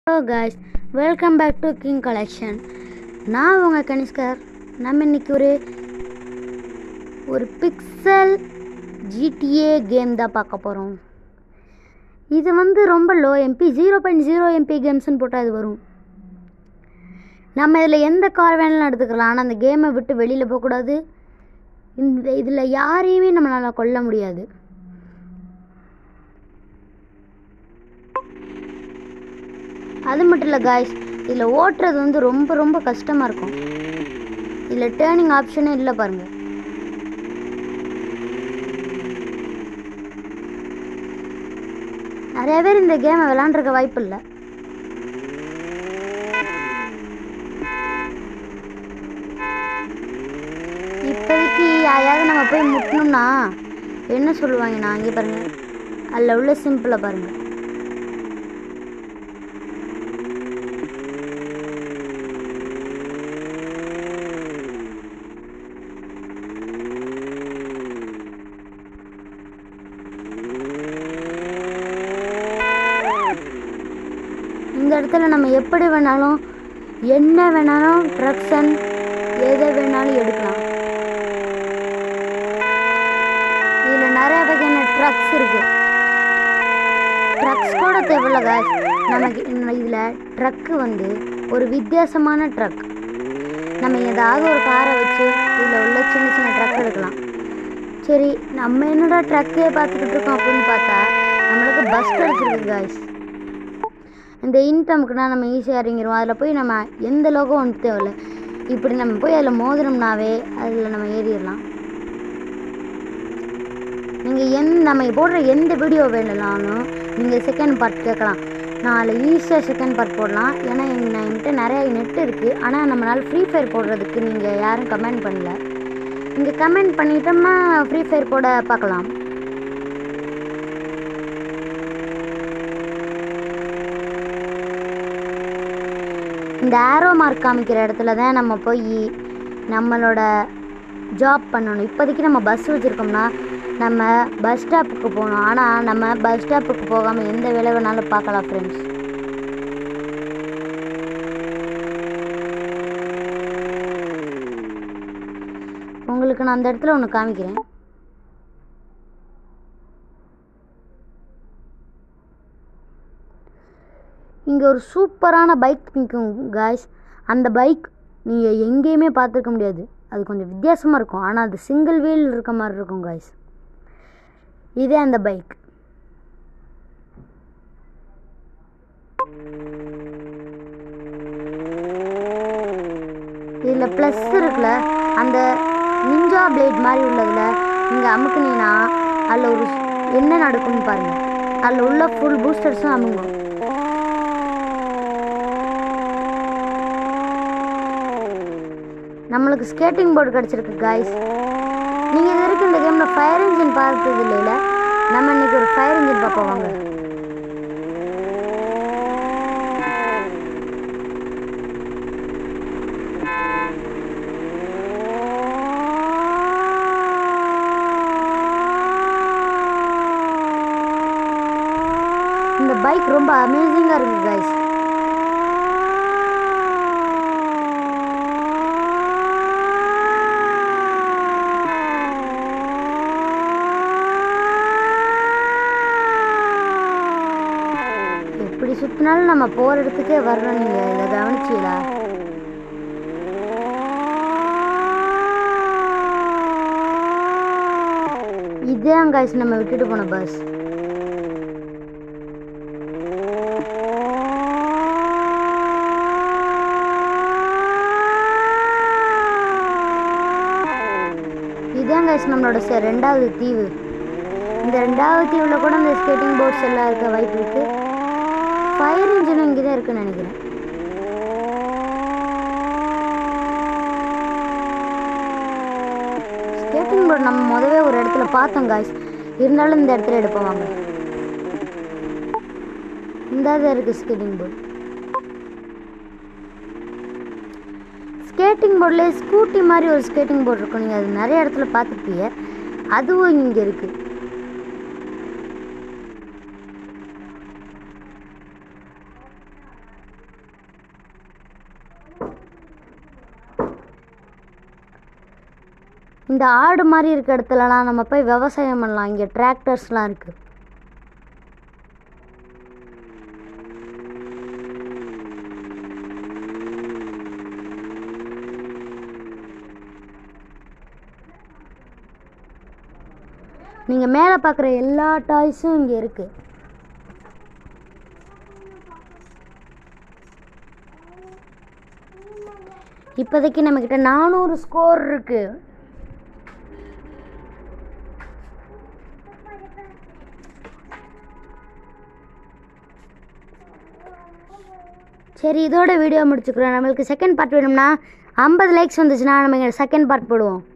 hello guys welcome back to King Collection நான் உங்கள் கனிஷ்கர் நம்ம இன்னைக்கு ஒரு ஒரு பிக்சல் ஜிடிஏ கேம் தான் பார்க்க போகிறோம் இது வந்து ரொம்ப low MB zero point zero MB கேம்ஸ்னு போட்டால் அது வரும் நம்ம இதில் எந்த கார் வேணாலும் எடுத்துக்கலாம் ஆனால் அந்த கேமை விட்டு வெளியில் போகக்கூடாது இந்த இதில் யாரையுமே நம்மளால் கொல்ல முடியாது அது மட்டும் இல்லை காய்ஸ் இதில் ஓட்டுறது வந்து ரொம்ப ரொம்ப கஷ்டமாக இருக்கும் இதில் டேர்னிங் ஆப்ஷனே இல்லை பாருங்கள் நிறைய பேர் இந்த கேமை விளாண்டுருக்க வாய்ப்பு இல்லை இப்போதைக்கு யாரையாவது நம்ம போய் முட்டணும்னா என்ன சொல்லுவாங்க நான் இங்கே பாருங்கள் அதில் உள்ள சிம்பிளை பாருங்கள் இந்த இடத்துல நம்ம எப்படி வேணாலும் என்ன வேணாலும் ட்ரக்ஸ் அண்ட் எதை வேணாலும் எடுக்கலாம் இதில் நிறைய வகையான ட்ரக்ஸ் இருக்கு ட்ரக்ஸ் கூட தேவையில்ல காஸ் நமக்கு இதில் ட்ரக்கு வந்து ஒரு வித்தியாசமான ட்ரக் நம்ம ஏதாவது ஒரு காரை வச்சு இதில் உள்ள சின்ன சின்ன ட்ரக் எடுக்கலாம் சரி நம்ம என்னடா ட்ரக்கே பார்த்துக்கிட்டு இருக்கோம் அப்படின்னு பார்த்தா நம்மளுக்கு பஸ் கிடச்சிருக்கு காய்ஸ் இந்த இன்கம்க்குனா நம்ம ஈஸியாக இறங்கிடுவோம் அதில் போய் நம்ம எந்த லோகம் ஒன்று தேவையில்ல இப்படி நம்ம போய் அதில் மோதினோம்னாவே அதில் நம்ம ஏறிடலாம் நீங்கள் எந் நம்ம போடுற எந்த வீடியோ வேணும்னாலும் நீங்கள் செகண்ட் பார்ட் கேட்கலாம் நான் அதில் ஈஸியாக செகண்ட் பார்ட் போடலாம் ஏன்னா என் என்கிட்ட நிறைய நெட் இருக்குது ஆனால் நம்மளால் ஃப்ரீ ஃபயர் போடுறதுக்கு நீங்கள் யாரும் கமெண்ட் பண்ணல நீங்கள் கமெண்ட் பண்ணிட்டோம்னா ஃப்ரீ ஃபயர் போட பார்க்கலாம் இந்த ஆரோ மார்க் காமிக்கிற இடத்துல தான் நம்ம போய் நம்மளோட ஜாப் பண்ணணும் இப்போதைக்கு நம்ம பஸ் வச்சுருக்கோம்னா நம்ம பஸ் ஸ்டாப்புக்கு போகணும் ஆனால் நம்ம பஸ் ஸ்டாப்புக்கு போகாமல் எந்த வேலை வேணாலும் பார்க்கலாம் ஃப்ரெண்ட்ஸ் உங்களுக்கு நான் அந்த இடத்துல ஒன்று காமிக்கிறேன் இங்கே ஒரு சூப்பரான பைக் நிற்கும் காய்ஸ் அந்த பைக் நீங்கள் எங்கேயுமே பார்த்துருக்க முடியாது அது கொஞ்சம் வித்தியாசமாக இருக்கும் ஆனால் அது சிங்கிள் வீல் இருக்க மாதிரி இருக்கும் காய்ஸ் இதே அந்த பைக் இதில் ப்ளஸ் இருக்குல்ல அந்த நிஞ்சா பிளேட் மாதிரி உள்ளதில் நீங்கள் அமுக்குனீங்கன்னா அதில் ஒரு என்ன நடக்கும்னு பாருங்கள் அதில் உள்ள ஃபுல் பூஸ்டர்ஸும் அமுங்கும் நம்மளுக்கு ஸ்கேட்டிங் போர்டு கிடச்சிருக்கு காய்ஸ் நீங்கள் இது வரைக்கும் இந்த கேமில் ஃபயர் இன்ஜின் பார்த்தது இல்லைல்ல நம்ம இன்னைக்கு ஒரு ஃபயர் இன்ஜின் பார்ப்போம் வாங்க இந்த பைக் ரொம்ப அமேசிங்காக இருக்குது காய்ஸ் எப்படி சுத்தினாலும் நம்ம போற இடத்துக்கே வரணும் நீங்க இதை கவனிச்சீங்களா இதான் காய்ஸ் நம்ம விட்டுட்டு போன பஸ் இதான் காய்ஸ் நம்மளோட ச- ரெண்டாவது தீவு இந்த ரெண்டாவது தீவில் கூட அந்த ஸ்கேட்டிங் போர்ட்ஸ் எல்லாம் இருக்க வாய்ப்பு இருக்கு ஃபயர் இன்ஜினும் இங்கே தான் இருக்குன்னு நினைக்கிறேன் ஸ்கேட்டிங் போர்டு நம்ம முதவே ஒரு இடத்துல பார்த்தோம் காய்ஸ் இருந்தாலும் இந்த இடத்துல எடுப்போம் வாங்க இந்த தான் இருக்கு ஸ்கேட்டிங் போர்டு ஸ்கேட்டிங் போர்டில் ஸ்கூட்டி மாதிரி ஒரு ஸ்கேட்டிங் போர்டு இருக்கும் நீங்கள் அது நிறைய இடத்துல பார்த்துருப்பீங்க அதுவும் இங்கே இருக்குது இந்த ஆடு மாதிரி இருக்க இடத்துலலாம் நம்ம போய் விவசாயம் பண்ணலாம் இங்கே டிராக்டர்ஸ்லாம் இருக்குது நீங்கள் மேலே பார்க்குற எல்லா டாய்ஸும் இங்கே இருக்குது இப்போதைக்கு நம்மக்கிட்ட நானூறு ஸ்கோர் இருக்குது சரி இதோட வீடியோ முடிச்சுக்கிறோம் நம்மளுக்கு செகண்ட் பார்ட் வேணும்னா ஐம்பது லைக்ஸ் வந்துச்சுன்னா நம்ம செகண்ட் பார்ட் போடுவோம்